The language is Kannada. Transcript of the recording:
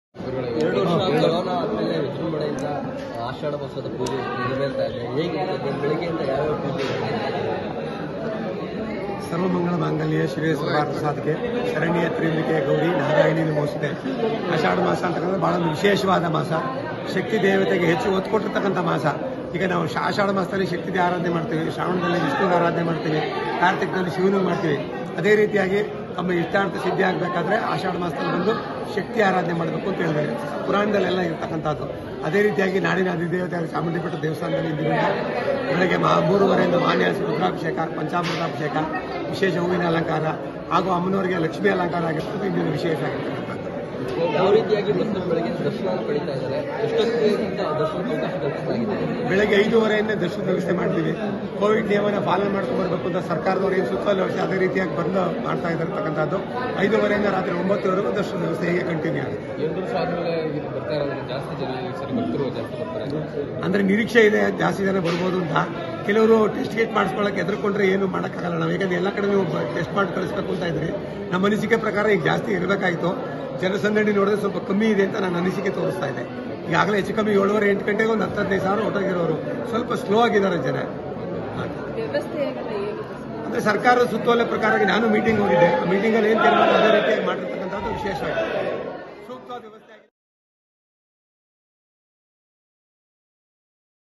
ಎರಡು ವರ್ಷ ಕೊರೋನಾ ಆದಮೇಲೆ ವಿಜೃಂಭಣೆಯಿಂದ ಆಷಾಢ ಮಾಸದ ಪೂಜೆ ನೆರವೇರ್ತಾ ಇದೆ ಹೇಗೆ ಬೆಳಗ್ಗೆಯಿಂದ ಯಾವ್ಯಾವ ಪೂಜೆ ಸರ್ವಮಂಗಳ ಮಾಂಗಲ್ಯ ಶ್ರೀ ಸರ್ವಾರ್ಥ ಸಾಧಕೆ ಶರಣ್ಯ ತ್ರಿಮುಖೆ ಗೌರಿ ನಾರಾಯಣಿ ನಮೋಸಿದೆ ಆಷಾಢ ಮಾಸ ಅಂತಕ್ಕಂಥ ಬಹಳ ಒಂದು ವಿಶೇಷವಾದ ಮಾಸ ಶಕ್ತಿ ದೇವತೆಗೆ ಹೆಚ್ಚು ಒತ್ತು ಕೊಟ್ಟಿರ್ತಕ್ಕಂಥ ಮಾಸ ಈಗ ನಾವು ಶಾ- ಆಷಾಢ ಮಾಸದಲ್ಲಿ ಶಕ್ತಿ ಆರಾಧನೆ ಮಾಡ್ತೀವಿ ಶ್ರಾವಣದಲ್ಲಿ ವಿಷ್ಣುವಿನ ಆರಾಧನೆ ಮಾಡ್ತೀವಿ ಕಾರ್ತಿಕದಲ್ಲಿ ಶಿವನಿಗೆ ಮಾಡ್ತೀವಿ ಅದೇ ರೀತಿಯಾಗಿ ತಮ್ಮ ಇಷ್ಟಾರ್ಥ ಸಿದ್ಧಿ ಆಗಬೇಕಾದ್ರೆ ಆಷಾಢ ಮಾಸದಲ್ಲಿ ಬಂದು ಶಕ್ತಿ ಆರಾಧನೆ ಮಾಡಬೇಕು ಅಂತ ಹೇಳಿದ್ದಾರೆ ಪುರಾಣದಲ್ಲೆಲ್ಲ ಇರ್ತಕ್ಕಂಥದ್ದು ಅದೇ ರೀತಿಯಾಗಿ ನಾಡಿನ ಅಧಿದೇವತೆ ಚಾಮುಂಡಿ ಬೆಟ್ಟ ದೇವಸ್ಥಾನದಲ್ಲಿ ಇಂದಿನಿಂದ ಬೆಳಗ್ಗೆ ಮಹಾ ಮೂರುವರೆಯಿಂದ ಮಾನ್ಯಾಸ ರುದ್ರಾಭಿಷೇಕ ಪಂಚಾಮೃತಾಭಿಷೇಕ ವಿಶೇಷ ಹೂವಿನ ಅಲಂಕಾರ ಹಾಗೂ ಅಮ್ಮನವರಿಗೆ ಲಕ್ಷ್ಮೀ ಅಲಂಕಾರ ಆಗಿರ್ತದೆ ಇಂದಿನ ವಿಶೇಷ ಆಗಿರ್ತಕ್ಕಂಥದ್ದು ಯಾವ ರೀತಿಯಾಗಿ ಭಕ್ತರು ಬೆಳಗ್ಗೆ ದರ್ಶನ ಪಡಿತಾ ಇದ್ದಾರೆ ಎಷ್ಟೊತ್ತಿಗೆ ದರ್ಶನಕ್ಕೆ ಅವಕಾಶ ಕಲ್ಪಿಸಲಾಗಿದೆ ಬೆಳಗ್ಗೆ ಐದೂವರೆಯಿಂದ ದರ್ಶನ ವ್ಯವಸ್ಥೆ ಮಾಡ್ತೀವಿ ಕೋವಿಡ್ ನಿಯಮನ ಪಾಲನೆ ಮಾಡ್ಕೊಂಡು ಬರಬೇಕು ಅಂತ ಸರ್ಕಾರದವರು ಏನು ಸುತ್ತಲೂ ವರ್ಷ ಅದೇ ರೀತಿಯಾಗಿ ಬಂದು ಮಾಡ್ತಾ ಇರತಕ್ಕಂಥದ್ದು ಐದೂವರೆಯಿಂದ ರಾತ್ರಿ ಒಂಬತ್ತುವರೆಗೂ ದರ್ಶನ ವ್ಯವಸ್ಥೆ ಹೇಗೆ ಕಂಟಿನ್ಯೂ ಆಗುತ್ತೆ ಎರಡು ವರ್ಷ ಆದ್ಮೇಲೆ ಇದು ಬರ್ತಾ ಇರೋದ್ರಿಂದ ಜಾಸ್ತಿ ಜನ ಈ ಸರಿ ಭಕ್ತರು ಜಾಸ್ತಿ ಬರ್ತಾರೆ ಅಂದ್ರೆ ನಿರೀಕ್ಷೆ ಇದೆ ಜಾಸ್ತಿ ಜನ ಬರ್ಬೋದು ಅಂತ ಕೆಲವರು ಟೆಸ್ಟ್ ಕಿಟ್ ಮಾಡಿಸ್ಕೊಳ್ಳೋಕೆ ಎದುರ್ಕೊಂಡ್ರೆ ಏನು ಮಾಡೋಕ್ಕಾಗಲ್ಲ ನಾವು ಯಾಕಂದ್ರೆ ಎಲ್ಲ ಕಡೆ ನೀವು ಟೆಸ್ಟ್ ಮಾಡಿ ಕಳಿಸ್ಬೇಕು ಅಂತ ಇದ್ರಿ ನಮ್ಮ ಅನಿಸಿಕೆ ಪ್ರಕಾರ ಈಗ ಜಾಸ್ತಿ ಇರಬೇಕಾಗಿತ್ತು ಜನಸಂದಣಿ ನೋಡಿದ್ರೆ ಸ್ವಲ್ಪ ಕಮ್ಮಿ ಇದೆ ಅಂತ ನನ್ನ ಅನಿಸಿಕೆ ತೋರಿಸ್ತಾ ಇದೆ ಈಗಾಗಲೇ ಹೆಚ್ಚು ಕಮ್ಮಿ ಏಳುವರೆ ಎಂಟು ಗಂಟೆಗೆ ಒಂದು ಹತ್ತು ಹದಿನೈದು ಸಾವಿರ ಹೊರಟೋಗಿರೋರು ಸ್ವಲ್ಪ ಸ್ಲೋ ಆಗಿದ್ದಾರೆ ಜನ ವ್ಯವಸ್ಥೆ ಹೇಗೆಲ್ಲ ಹೇಗೆ ಅಂದ್ರೆ ಸರ್ಕಾರದ ಸುತ್ತೋಲೆ ಪ್ರಕಾರ ನಾನು ಮೀಟಿಂಗ್ ಹೋಗಿದ್ದೆ ಆ ಮೀಟಿಂಗಲ್ಲಿ ಏನು ತೀರ್ಮಾನ ಅದೇ ರೀತಿಯಾಗಿ ಮಾಡಿರ್ತಕ್ಕಂಥದ್ದು ವಿಶೇಷವಾಗಿದೆ